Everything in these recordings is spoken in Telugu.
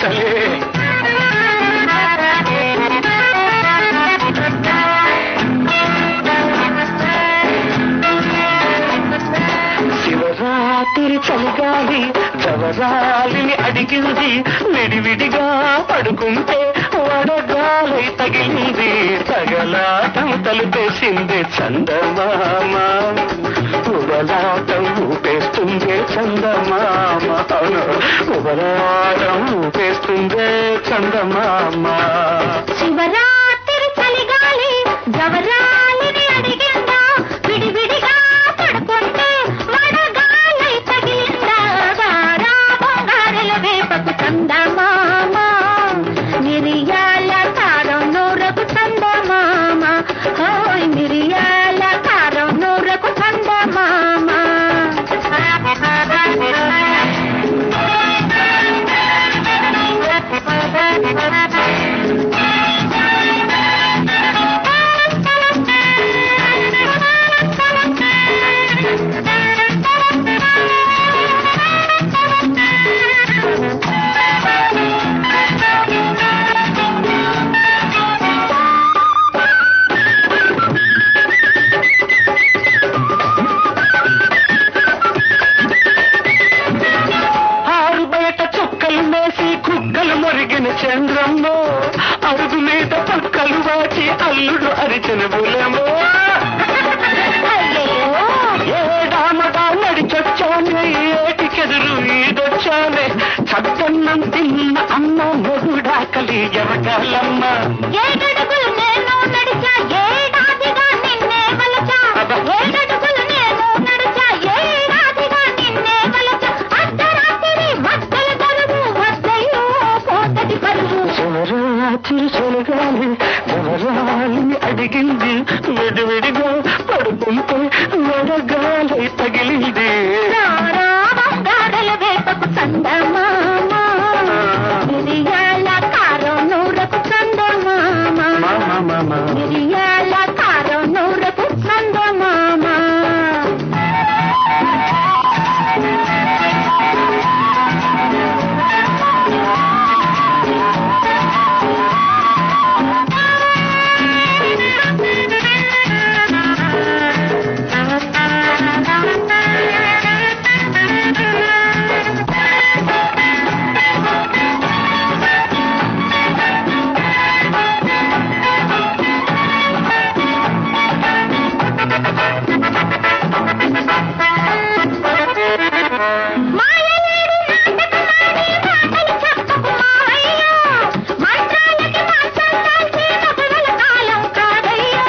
చలే శివరాత్రి చలిగాలి జవరాలిని అడిగింది విడివిడిగా పడుకుంటే వడగాలి తగిలింది తగలాటం తలుపేసింది చందమామ ఉబలాటం ఊపేస్తుంది చందమామ అవును, ఉబలాటం ఊపేస్తుంది చందమామ శివరాత్రి చలిగాలి జవరాలిని అడిగిందా విడివిడిగా పడుకుంటే వడగాలి తగిలిందా గారా బంగారెల వేపకు చందమామ మిరియాల కారం నూరకు చందమామ హోయ్ మిరియాల కారం నూరకు చందమామ ఆరు బయట చుక్కలు మేసి కుక్కలు మురిగిన చంద్రమ్మ అరుగు మీద పక్కలు వాచి అల్లుడు అరిచిన బులమో ఏడామడా నడిచొచ్చానే ఏటికెదురు ఈదొచ్చానే చద్దన్నం తిన్న అమ్మ మొగుడాకలి ఎవగాలమ్మ ఏడడుగులు నేను నడిచా ఏడాదిగా నిన్నే వలచా ఏడడుగులు నేను నడిచా ఏడాదిగా నిన్నే వలచా అర్ధరాత్రి మద్దల దరువు వద్దయ్యో పోతది పరువు శివరాత్రి చొలగాలి శివరాలిని అడిగింది విడివిడిగా పడుకుంటే వడగాలి తగిలింది రారా బంగారల వేపకు చందమామ మిరియాల కారం నూరకు చందమామ మామ మామ మిరియాల కారం నూరకు చందమామ మాయలేడు నాటకమాడి మాటలు చెప్పకు మావయ్యో మంత్రాలకి మంత్రం దాల్చి మగువల కాలం కాదయ్యో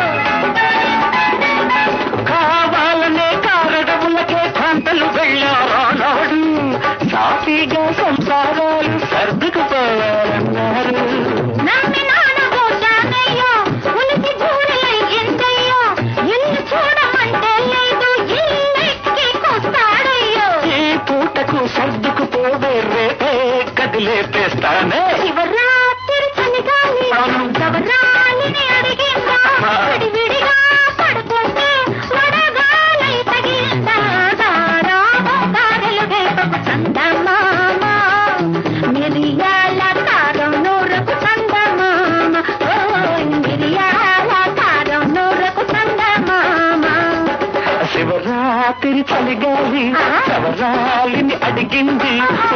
కావాలనే కారడములకే కాంతలు వెళ్ళారానాడు సాఫీగా సంసారాలు సర్దుకుపోవాలన్నారు నమ్మి నానబోసానయ్యో ఉలికి చూడలై ఎందయ్యో ఇల్లు చూడమంటే లేదు ఇల్లెక్కి కొస్తాడయ్యో ఈ పూటకు సర్దుకుపోవే రేపే కదిలేపేస్తానే శివరాత్రి చలిగాలి గవరాలిని అడిగిందా విడివిడిగా పడుకుంటే వడగాలై తగిలిందా దారా బంగారెలు వేపకు చందమామ మిరియాల కారం నూరకు చందమామ ఓయ్ మిరియాల కారం నూరకు చందమామ శివరాత్రి చలిగాలి శవరాలిని అడిగింది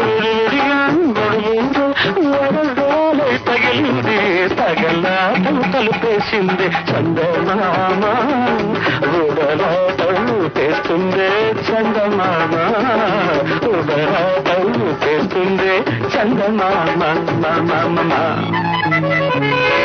వరదాలే తగిలింది తగలాటం తలుపేసింది చందమామ ఉడలాటం తెస్తుంది చందమామ ఉడలాటం తెస్తుంది చందమామ మామ